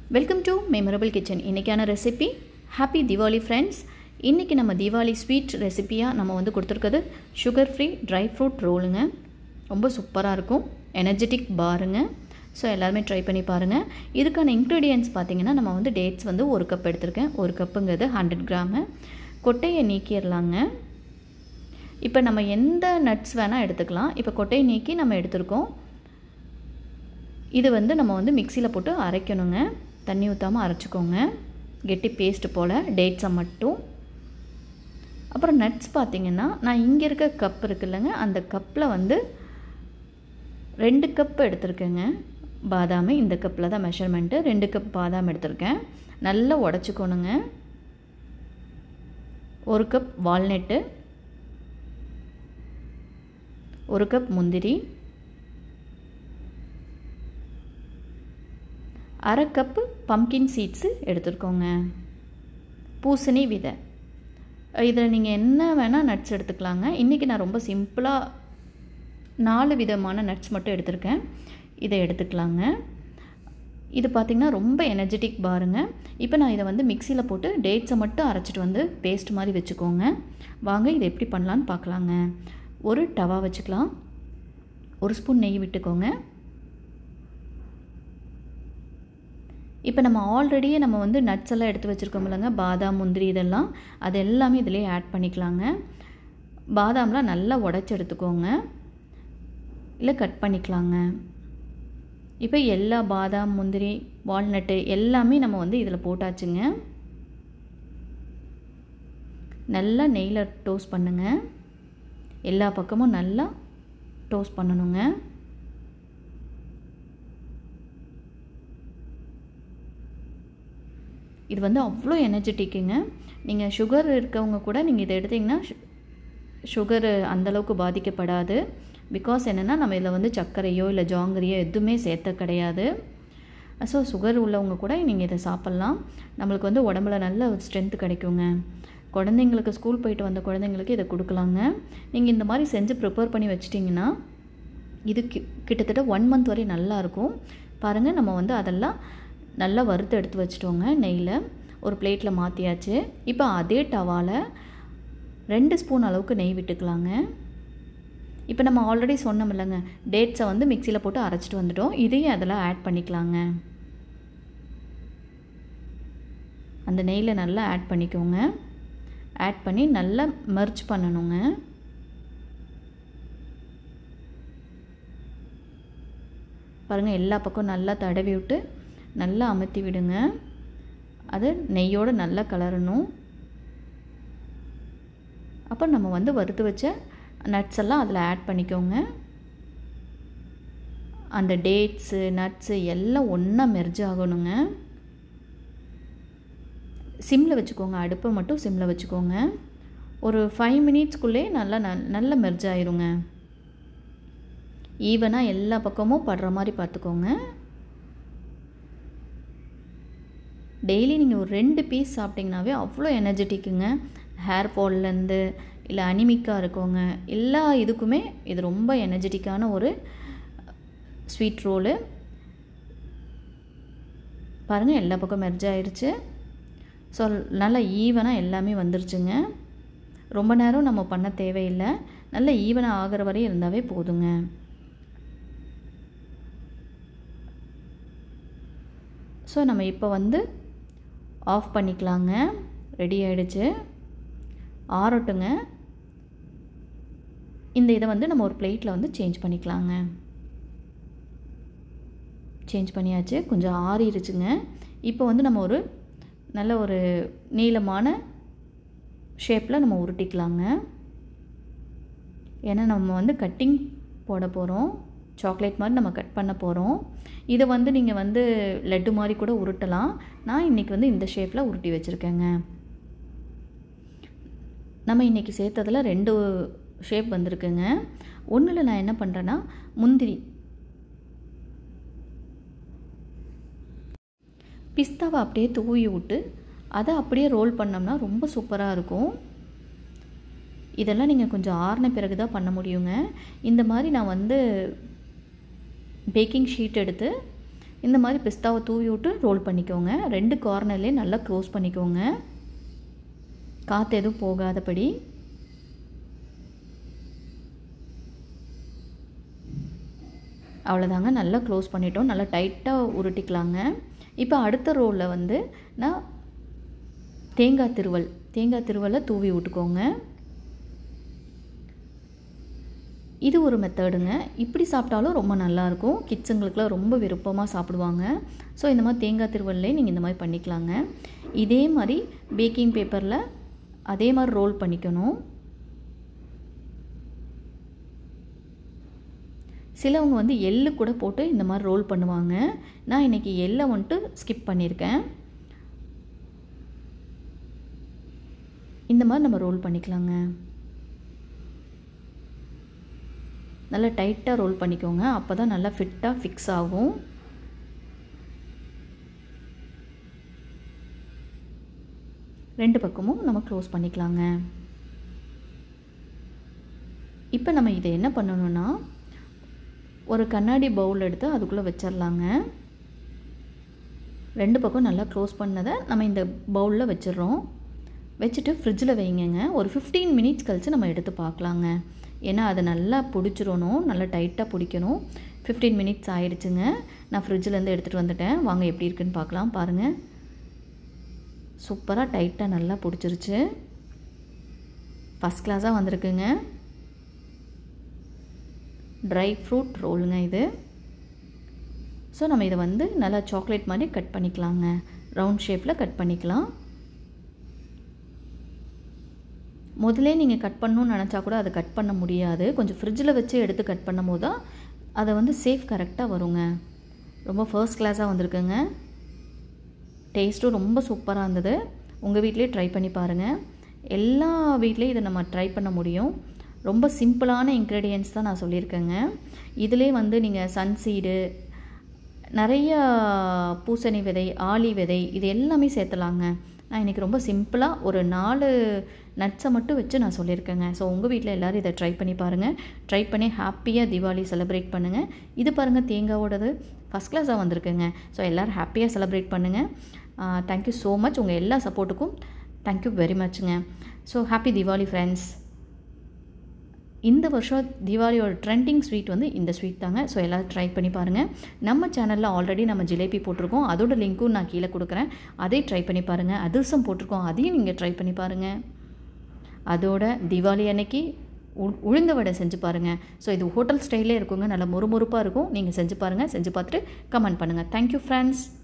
welcome to memorable kitchen இன்றைக்கான recipe happy Deepavali friends இன்றைக்கி நம்ம தீபாவளி ஸ்வீட் ரெசிப்பியாக நம்ம வந்து கொடுத்துருக்கிறது சுகர் ஃப்ரீ ட்ரை ஃப்ரூட் ரோலுங்க ரொம்ப சூப்பராக இருக்கும் எனர்ஜெட்டிக் பாருங்க ஸோ எல்லாருமே ட்ரை பண்ணி பாருங்கள் இதுக்கான இன்க்ரீடியன்ஸ் பார்த்தீங்கன்னா நம்ம வந்து டேட்ஸ் வந்து ஒரு கப் எடுத்திருக்கேன் ஒரு கப்புங்கிறது ஹண்ட்ரட் கிராமு கொட்டையை நீக்கிடலாங்க இப்போ நம்ம எந்த நட்ஸ் வேணால் எடுத்துக்கலாம் இப்போ கொட்டையை நீக்கி நம்ம எடுத்திருக்கோம் இது வந்து நம்ம வந்து மிக்சியில் போட்டு அரைக்கணுங்க தண்ணி ஊற்றாமல் அரைச்சிக்கோங்க கெட்டி பேஸ்ட் போல் டேட்ஸை மட்டும் அப்புறம் நட்ஸ் பார்த்திங்கன்னா நான் இங்கே இருக்க கப் இருக்குல்லங்க அந்த கப்பில் வந்து ரெண்டு கப் எடுத்திருக்கேங்க பாதாம் இந்த கப்பில் தான் மெஷர்மெண்ட்டு ரெண்டு கப் பாதாம் எடுத்திருக்கேன் நல்லா உடச்சிக்கணுங்க ஒரு கப் வால்நட்டு ஒரு கப் முந்திரி அரை கப்பு பம்கின் சீட்ஸு எடுத்துருக்கோங்க பூசணி விதை இதில் நீங்கள் என்ன வேணால் நட்ஸ் எடுத்துக்கலாங்க இன்றைக்கி நான் ரொம்ப சிம்பிளாக நாலு விதமான நட்ஸ் மட்டும் எடுத்திருக்கேன் இதை எடுத்துக்கலாங்க இது பார்த்திங்கன்னா ரொம்ப எனர்ஜெட்டிக் பாருங்க இப்போ நான் இதை வந்து மிக்சியில் போட்டு டேட்ஸை மட்டும் அரைச்சிட்டு வந்து பேஸ்ட் மாதிரி வச்சுக்கோங்க வாங்க இதை எப்படி பண்ணலான்னு பார்க்கலாங்க ஒரு டவா வச்சுக்கலாம் ஒரு ஸ்பூன் நெய் விட்டுக்கோங்க இப்போ நம்ம ஆல்ரெடியே நம்ம வந்து நட்ஸ் எல்லாம் எடுத்து வச்சுருக்கோம் இல்லைங்க பாதாம் முந்திரி இதெல்லாம் அது எல்லாமே இதிலே ஆட் பண்ணிக்கலாங்க பாதாம்லாம் நல்லா உடச்சி எடுத்துக்கோங்க இல்லை கட் பண்ணிக்கலாங்க இப்போ எல்லா பாதாம் முந்திரி வால்நட்டு எல்லாமே நம்ம வந்து இதில் போட்டாச்சுங்க நல்லா நெய்யில் டோஸ்ட் பண்ணுங்கள் எல்லா பக்கமும் நல்லா டோஸ்ட் பண்ணணுங்க இது வந்து அவ்வளோ எனர்ஜெட்டிக்குங்க நீங்கள் சுகர் இருக்கவங்க கூட நீங்கள் இதை எடுத்திங்கன்னா சுகரு அந்தளவுக்கு பாதிக்கப்படாது பிகாஸ் என்னென்னா நம்ம இதில் வந்து சர்க்கரையோ இல்லை ஜாங்கரியோ எதுவுமே சேர்த்த கிடையாது ஸோ சுகர் உள்ளவங்க கூட நீங்கள் இதை சாப்பிட்லாம் நம்மளுக்கு வந்து உடம்புல நல்ல ஸ்ட்ரென்த் கிடைக்குங்க குழந்தைங்களுக்கு ஸ்கூல் போயிட்டு வந்த குழந்தைங்களுக்கு இதை கொடுக்கலாங்க நீங்கள் இந்த மாதிரி செஞ்சு ப்ரிப்பேர் பண்ணி வச்சிட்டிங்கன்னா இது கிட்டத்தட்ட ஒன் மந்த் வரை நல்லாயிருக்கும் பாருங்கள் நம்ம வந்து அதெல்லாம் நல்லா வறுத்து எடுத்து வச்சிட்டோங்க நெய்யில் ஒரு பிளேட்டில் மாற்றியாச்சு இப்போ அதே டவாவில் ரெண்டு ஸ்பூன் அளவுக்கு நெய் விட்டுக்கலாங்க இப்போ நம்ம ஆல்ரெடி சொன்னோம் இல்லைங்க டேட்ஸை வந்து மிக்சியில் போட்டு அரைச்சிட்டு வந்துட்டோம் இதையும் அதெல்லாம் ஆட் பண்ணிக்கலாங்க அந்த நெய்யில் நல்லா ஆட் பண்ணிக்கோங்க ஆட் பண்ணி நல்லா மர்ச் பண்ணணுங்க பாருங்கள் எல்லா பக்கம் நல்லா தடவி விட்டு நல்லா அமுத்தி விடுங்க அது நெய்யோடு நல்லா கலரணும் அப்போ நம்ம வந்து வறுத்து வச்ச நட்ஸ் எல்லாம் அதில் ஆட் பண்ணிக்கோங்க அந்த டேட்ஸு நட்ஸு எல்லாம் ஒன்றா மெர்ஜ் ஆகணுங்க சிம்மில் வச்சுக்கோங்க அடுப்பை மட்டும் சிம்மில் வச்சுக்கோங்க ஒரு ஃபைவ் மினிட்ஸ்க்குள்ளே நல்லா நல்ல மெர்ஜ் ஆயிருங்க ஈவனாக எல்லா பக்கமும் படுற மாதிரி பார்த்துக்கோங்க டெய்லி நீங்கள் ஒரு ரெண்டு பீஸ் சாப்பிட்டிங்கனாவே அவ்வளோ எனர்ஜெட்டிக்குங்க ஹேர் ஃபால்லேருந்து இல்லை அனிமிக்காக இருக்கவங்க எல்லா இதுக்குமே இது ரொம்ப எனர்ஜெட்டிக்கான ஒரு ஸ்வீட் ரோலு பாருங்கள் எல்லா பக்கம் மெர்ஜ் ஆயிடுச்சு ஸோ நல்லா ஈவனாக எல்லாமே வந்துருச்சுங்க ரொம்ப நேரம் நம்ம பண்ண தேவையில்லை நல்ல ஈவனாக ஆகிற வரையும் இருந்தாவே போதுங்க ஸோ நம்ம இப்போ வந்து ஆஃப் பண்ணிக்கலாங்க ரெடி ஆகிடுச்சு ஆறட்டுங்க இந்த இதை வந்து நம்ம ஒரு பிளேட்டில் வந்து சேஞ்ச் பண்ணிக்கலாங்க சேஞ்ச் பண்ணியாச்சு கொஞ்சம் ஆறிடுச்சுங்க இப்போ வந்து நம்ம ஒரு நல்ல ஒரு நீளமான ஷேப்பில் நம்ம உருட்டிக்கலாங்க ஏன்னா நம்ம வந்து கட்டிங் போட போகிறோம் சாக்லேட் மாதிரி நம்ம கட் பண்ண போகிறோம் இதை வந்து நீங்கள் வந்து லட்டு மாதிரி கூட உருட்டலாம் நான் இன்றைக்கி வந்து இந்த ஷேப்பில் உருட்டி வச்சுருக்கேங்க நம்ம இன்றைக்கி சேர்த்ததில் ரெண்டு ஷேப் வந்திருக்குங்க ஒன்றில் நான் என்ன பண்ணுறேன்னா முந்திரி பிஸ்தாவை அப்படியே தூவி விட்டு அதை அப்படியே ரோல் பண்ணோம்னா ரொம்ப சூப்பராக இருக்கும் இதெல்லாம் நீங்கள் கொஞ்சம் ஆறின பிறகு தான் பண்ண முடியுங்க இந்த மாதிரி நான் வந்து பேக்கிங் ஷீட் எடுத்து இந்த மாதிரி பிஸ்தாவை தூவி விட்டு ரோல் பண்ணிக்கோங்க ரெண்டு கார்னர்லேயே நல்லா க்ளோஸ் பண்ணிக்கோங்க காற்று எதுவும் போகாதபடி அவ்வளோதாங்க நல்லா க்ளோஸ் பண்ணிட்டோம் நல்லா டைட்டாக உருட்டிக்கலாங்க இப்போ அடுத்த ரோலில் வந்து நான் தேங்காய் திருவல் தேங்காய் திருவலை தூவி விட்டுக்கோங்க இது ஒரு மெத்தடுங்க இப்படி சாப்பிட்டாலும் ரொம்ப நல்லாயிருக்கும் கிட்ஸுங்களுக்குலாம் ரொம்ப விருப்பமாக சாப்பிடுவாங்க ஸோ இந்த மாதிரி தேங்காய் திருவல்லே நீங்கள் இந்த மாதிரி பண்ணிக்கலாங்க இதே மாதிரி பேக்கிங் பேப்பரில் அதே மாதிரி ரோல் பண்ணிக்கணும் சிலவங்க வந்து எள்ளு கூட போட்டு இந்த மாதிரி ரோல் பண்ணுவாங்க நான் இன்றைக்கி எள்ளை வந்துட்டு ஸ்கிப் பண்ணியிருக்கேன் இந்த மாதிரி நம்ம ரோல் பண்ணிக்கலாங்க நல்லா டைட்டாக ரோல் பண்ணிக்கோங்க அப்போ தான் நல்லா ஃபிட்டாக ஃபிக்ஸ் ஆகும் ரெண்டு பக்கமும் நம்ம க்ளோஸ் பண்ணிக்கலாங்க இப்போ நம்ம இதை என்ன பண்ணணும்னா ஒரு கண்ணாடி பவுல் எடுத்து அதுக்குள்ளே வச்சிடலாங்க ரெண்டு பக்கம் நல்லா க்ளோஸ் பண்ணதை நம்ம இந்த பவுலில் வச்சிடுறோம் வச்சுட்டு ஃப்ரிட்ஜில் வைங்கங்க ஒரு ஃபிஃப்டீன் மினிட்ஸ் கழித்து நம்ம எடுத்து பார்க்கலாங்க ஏன்னா அதை நல்லா பிடிச்சிடணும் நல்லா டைட்டாக பிடிக்கணும் ஃபிஃப்டீன் மினிட்ஸ் ஆயிடுச்சுங்க நான் ஃப்ரிட்ஜிலேருந்து எடுத்துகிட்டு வந்துட்டேன் வாங்க எப்படி இருக்குன்னு பார்க்கலாம் பாருங்கள் சூப்பராக டைட்டாக நல்லா பிடிச்சிருச்சு ஃபஸ்ட் கிளாஸாக வந்திருக்குங்க ட்ரை ஃப்ரூட் ரோலுங்க இது ஸோ நம்ம இதை வந்து நல்லா சாக்லேட் மாதிரி கட் பண்ணிக்கலாங்க ரவுண்ட் ஷேப்பில் கட் பண்ணிக்கலாம் முதலே நீங்கள் கட் பண்ணணும்னு நினச்சா கூட அதை கட் பண்ண முடியாது கொஞ்சம் ஃப்ரிட்ஜில் வச்சு எடுத்து கட் பண்ணும் போது தான் அதை வந்து சேஃப் கரெக்டாக வருங்க ரொம்ப ஃபர்ஸ்ட் கிளாஸாக வந்திருக்குங்க டேஸ்ட்டும் ரொம்ப சூப்பராக இருந்தது உங்கள் வீட்லேயே ட்ரை பண்ணி பாருங்கள் எல்லா வீட்லேயும் இதை நம்ம ட்ரை பண்ண முடியும் ரொம்ப சிம்பிளான இன்க்ரீடியன்ஸ் தான் நான் சொல்லியிருக்கேங்க இதிலே வந்து நீங்கள் சன்சீடு நிறைய பூசணி விதை ஆளி விதை இது எல்லாமே சேர்த்தலாங்க நான் இன்றைக்கி ரொம்ப சிம்பிளாக ஒரு நாலு நட்ஸை மட்டும் வச்சு நான் சொல்லியிருக்கேங்க ஸோ உங்கள் வீட்டில் எல்லோரும் இதை ட்ரை பண்ணி பாருங்கள் ட்ரை பண்ணி ஹாப்பியாக தீபாவளி செலிப்ரேட் பண்ணுங்கள் இது பாருங்கள் தேங்காவோடது ஃபஸ்ட் கிளாஸாக வந்திருக்குங்க ஸோ எல்லோரும் ஹாப்பியாக செலிப்ரேட் பண்ணுங்கள் தேங்க்யூ ஸோ மச் உங்கள் எல்லா சப்போர்ட்டுக்கும் தேங்க்யூ வெரி மச்ங்க ஸோ ஹாப்பி தீபாவளி ஃப்ரெண்ட்ஸ் இந்த வருஷம் தீபாவளியோட ட்ரெண்டிங் ஸ்வீட் வந்து இந்த ஸ்வீட் தாங்க ஸோ எல்லோரும் ட்ரை பண்ணி பாருங்கள் நம்ம சேனலில் ஆல்ரெடி நம்ம ஜிலேபி போட்டிருக்கோம் அதோட லிங்க்கும் நான் கீழே கொடுக்குறேன் அதை ட்ரை பண்ணி பாருங்கள் அதிரசம் போட்டிருக்கோம் அதையும் நீங்கள் ட்ரை பண்ணி பாருங்கள் அதோட தீபாவளி அன்னைக்கு உ உளுந்த வடை செஞ்சு பாருங்கள் ஸோ இது ஹோட்டல் ஸ்டைலே இருக்குங்க நல்லா மொறுமொறுப்பாக இருக்கும் நீங்கள் செஞ்சு பாருங்கள் செஞ்சு பார்த்துட்டு கமெண்ட் பண்ணுங்கள் தேங்க்யூ ஃப்ரெண்ட்ஸ்